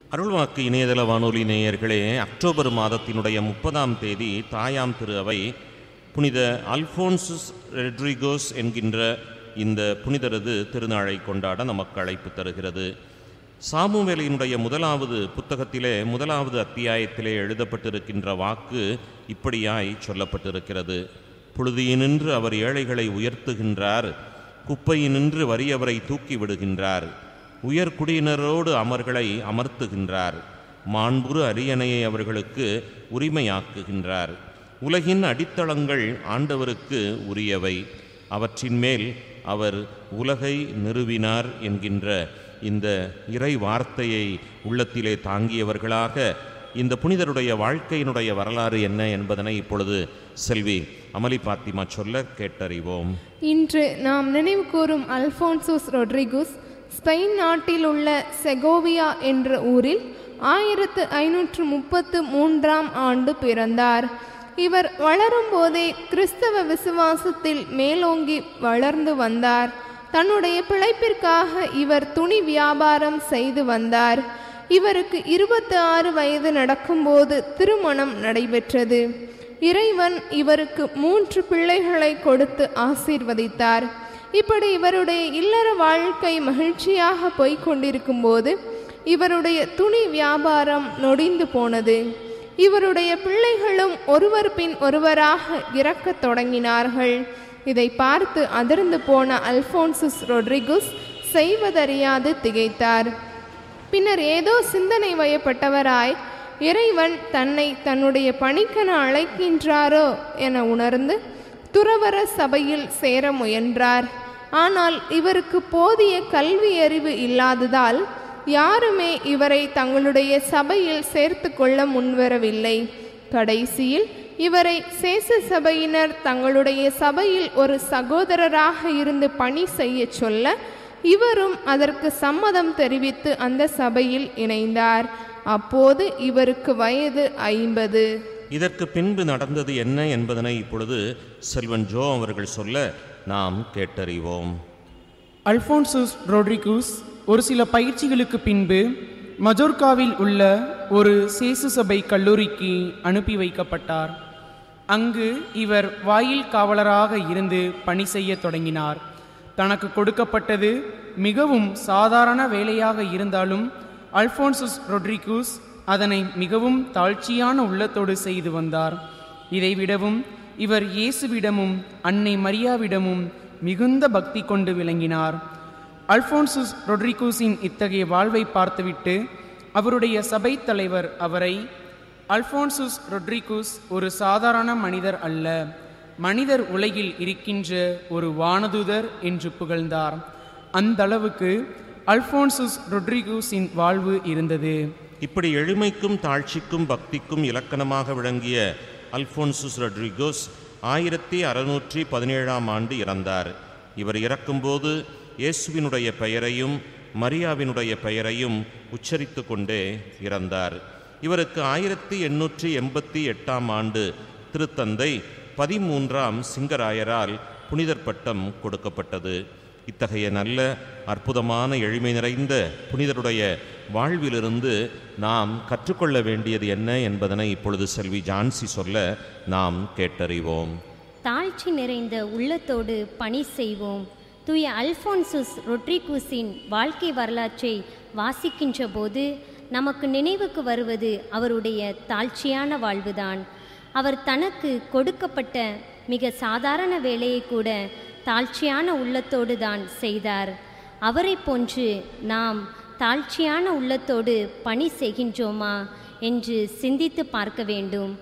அருள்வாக்கு இணையதள வானொலி நேயர்களே அக்டோபர் மாதத்தினுடைய முப்பதாம் தேதி தாயாம் திரு அவை புனித அல்ஃபோன்சுஸ் ரெட்ரிகோஸ் என்கின்ற இந்த புனிதரது திருநாளை கொண்டாட நமக்கு அழைப்பு தருகிறது சாமுவேலினுடைய முதலாவது புத்தகத்திலே முதலாவது அத்தியாயத்திலே எழுதப்பட்டிருக்கின்ற வாக்கு இப்படியாய் சொல்லப்பட்டிருக்கிறது புழுதியினின்று அவர் ஏழைகளை உயர்த்துகின்றார் குப்பையினின்று வறியவரை தூக்கி விடுகின்றார் உயர்குடியினரோடு அமர்களை அமர்த்துகின்றார் மாண்புறு அரியணையை அவர்களுக்கு உரிமையாக்குகின்றார் உலகின் அடித்தளங்கள் ஆண்டவருக்கு உரியவை அவற்றின் மேல் அவர் உலகை நிறுவினார் என்கின்ற இந்த இறை வார்த்தையை உள்ளத்திலே தாங்கியவர்களாக இந்த புனிதருடைய வாழ்க்கையினுடைய வரலாறு என்ன என்பதனை இப்பொழுது செல்வி அமளி பாத்திமா சொல்ல கேட்டறிவோம் இன்று நாம் நினைவு கூறும் அல்ஃபோன்சோஸ் ரொட்ரிகுஸ் ஸ்பெயின் நாட்டில் உள்ள செகோவியா என்ற ஊரில் ஆயிரத்து ஐநூற்று முப்பத்து மூன்றாம் ஆண்டு பிறந்தார் இவர் வளரும்போதே கிறிஸ்தவ விசுவாசத்தில் மேலோங்கி வளர்ந்து வந்தார் தன்னுடைய பிழைப்பிற்காக இவர் துணி வியாபாரம் செய்து வந்தார் இவருக்கு இருபத்தி ஆறு வயது நடக்கும்போது திருமணம் நடைபெற்றது இறைவன் இவருக்கு மூன்று பிள்ளைகளை கொடுத்து ஆசீர்வதித்தார் இப்படி இவருடைய இல்லற வாழ்க்கை மகிழ்ச்சியாக போய்க் கொண்டிருக்கும்போது இவருடைய துணி வியாபாரம் நொடிந்து போனது இவருடைய பிள்ளைகளும் ஒருவர் பின் ஒருவராக இறக்கத் தொடங்கினார்கள் இதை பார்த்து அதிர்ந்து போன அல்போன்சுஸ் ரொட்ரிகுஸ் செய்வதறியாது திகைத்தார் பின்னர் ஏதோ சிந்தனை வயப்பட்டவராய் இறைவன் தன்னை தன்னுடைய பணிக்கென அழைக்கின்றாரோ என உணர்ந்து துறவர சபையில் சேர முயன்றார் ஆனால் இவருக்கு போதிய கல்வி அறிவு இல்லாததால் யாருமே இவரை தங்களுடைய சபையில் சேர்த்து கொள்ள முன்வரவில்லை கடைசியில் இவரை சேச சபையினர் தங்களுடைய சபையில் ஒரு சகோதரராக இருந்து பணி செய்ய சொல்ல இவரும் அதற்கு சம்மதம் தெரிவித்து அந்த சபையில் இணைந்தார் அப்போது இவருக்கு வயது ஐம்பது இதற்கு பின்பு நடந்தது என்ன என்பதனை இப்பொழுது செல்வன் ஜோ அவர்கள் சொல்ல நாம் கேட்டறிவோம் அல்ஃபோன்சோஸ் ரோட்ரிகூஸ் ஒரு சில பயிற்சிகளுக்கு பின்பு மஜோர்காவில் உள்ள ஒரு சேசு சபை கல்லூரிக்கு அனுப்பி வைக்கப்பட்டார் அங்கு இவர் வாயில் காவலராக இருந்து பணி செய்யத் தொடங்கினார் தனக்கு கொடுக்கப்பட்டது மிகவும் சாதாரண வேலையாக இருந்தாலும் அல்ஃபோன்சஸ் ரொட்ரிகூஸ் அதனை மிகவும் தாழ்ச்சியான உள்ளத்தோடு செய்து வந்தார் இதைவிடவும் இவர் இயேசுவிடமும் அன்னை மரியாவிடமும் மிகுந்த பக்தி கொண்டு விளங்கினார் அல்ஃபோன்சுஸ் ரொட்ரிகூஸின் இத்தகைய வாழ்வை பார்த்துவிட்டு அவருடைய சபைத் தலைவர் அவரை அல்ஃபோன்சுஸ் ரொட்ரிகூஸ் ஒரு சாதாரண மனிதர் அல்ல மனிதர் உலகில் இருக்கின்ற ஒரு வானதுதர் என்று புகழ்ந்தார் அந்த அளவுக்கு அல்ஃபோன்சுஸ் ரொட்ரிகூஸின் வாழ்வு இருந்தது இப்படி எளிமைக்கும் தாழ்ச்சிக்கும் பக்திக்கும் இலக்கணமாக விளங்கிய அல்ஃபோன்சுஸ் ரொட்ரிகோஸ் ஆயிரத்தி அறுநூற்றி பதினேழாம் ஆண்டு இறந்தார் இவர் இறக்கும்போது இயேசுவினுடைய பெயரையும் மரியாவினுடைய பெயரையும் உச்சரித்து கொண்டே இறந்தார் இவருக்கு ஆயிரத்தி எண்ணூற்றி எண்பத்தி எட்டாம் ஆண்டு திருத்தந்தை பதிமூன்றாம் சிங்கராயரால் புனிதர் பட்டம் கொடுக்கப்பட்டது இத்தகைய நல்ல அற்புதமான எளிமை நிறைந்த புனிதருடைய வாழ்விலிருந்து நாம் கற்றுக்கொள்ள வேண்டியது என்ன என்பதனை இப்பொழுது செல்வி ஜான்சி சொல்ல நாம் கேட்டறிவோம் தாழ்ச்சி நிறைந்த உள்ளத்தோடு பணி செய்வோம் தூய அல்ஃபோன்சுஸ் ரொட்ரிகூஸின் வாழ்க்கை வரலாற்றை வாசிக்கின்ற போது நமக்கு நினைவுக்கு வருவது அவருடைய தாழ்ச்சியான வாழ்வுதான் அவர் தனக்கு கொடுக்கப்பட்ட மிக சாதாரண வேலையை கூட தாழ்ச்சியான உள்ளத்தோடு தான் செய்தார் அவரை போன்று நாம் தாழ்ச்சியான உள்ளத்தோடு பணி செய்கின்றோமா என்று சிந்தித்து பார்க்க வேண்டும்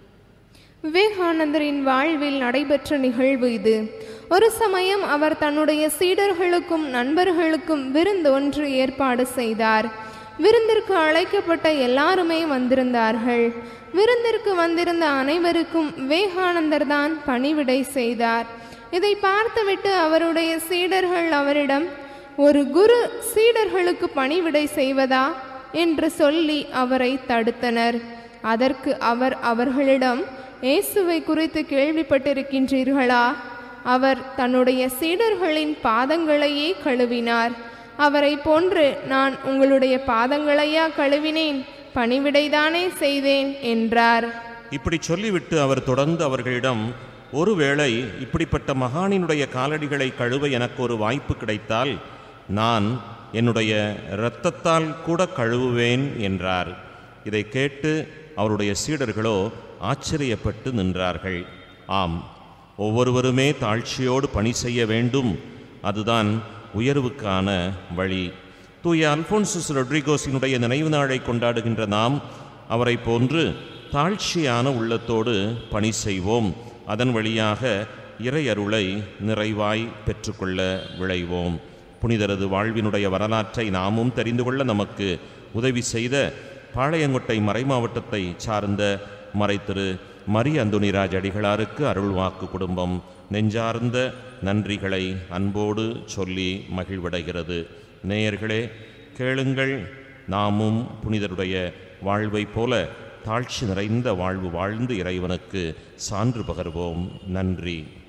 விவேகானந்தரின் வாழ்வில் நடைபெற்ற நிகழ்வு இது ஒரு சமயம் அவர் தன்னுடைய சீடர்களுக்கும் நண்பர்களுக்கும் விருந்து ஒன்று ஏற்பாடு செய்தார் விருந்திற்கு அழைக்கப்பட்ட எல்லாருமே வந்திருந்தார்கள் விருந்திற்கு வந்திருந்த அனைவருக்கும் விவேகானந்தர் தான் பணிவிடை செய்தார் இதை பார்த்துவிட்டு அவருடைய சீடர்கள் அவரிடம் ஒரு குரு சீடர்களுக்கு பணிவிடை செய்வதா என்று சொல்லி அவரை தடுத்தனர் அதற்கு அவர் அவர்களிடம் இயேசுவை குறித்து கேள்விப்பட்டிருக்கின்றீர்களா அவர் தன்னுடைய சீடர்களின் பாதங்களையே கழுவினார் அவரை போன்று நான் உங்களுடைய பாதங்களையா கழுவினேன் பணிவிடைதானே செய்தேன் என்றார் இப்படி சொல்லிவிட்டு அவர் தொடர்ந்து அவர்களிடம் ஒருவேளை இப்படிப்பட்ட மகானினுடைய காலடிகளை கழுவ எனக்கு ஒரு வாய்ப்பு கிடைத்தால் நான் என்னுடைய இரத்தத்தால் கூட கழுவுவேன் என்றார் இதை கேட்டு அவருடைய சீடர்களோ ஆச்சரியப்பட்டு நின்றார்கள் ஆம் ஒவ்வொருவருமே தாழ்ச்சியோடு பணி செய்ய வேண்டும் அதுதான் உயர்வுக்கான வழி தூய அல்போன்சஸ் ரொட்ரிகோஸினுடைய நினைவு நாளை கொண்டாடுகின்ற நாம் அவரை போன்று தாழ்ச்சியான உள்ளத்தோடு பணி செய்வோம் அதன் வழியாக இறை அருளை நிறைவாய் பெற்றுக்கொள்ள விளைவோம் புனிதரது வாழ்வினுடைய வரலாற்றை நாமும் தெரிந்து கொள்ள நமக்கு உதவி செய்த பாளையங்கோட்டை மறைமாவட்டத்தை சார்ந்த மறைத்திரு மரி அந்துனிராஜ் அடிகளாருக்கு அருள்வாக்கு குடும்பம் நெஞ்சார்ந்த நன்றிகளை அன்போடு சொல்லி மகிழ்வடைகிறது நேயர்களே கேளுங்கள் நாமும் புனிதருடைய வாழ்வைப் போல தாழ்ச்சி நிறைந்த வாழ்வு வாழ்ந்து இறைவனுக்கு சான்று பகர்வோம் நன்றி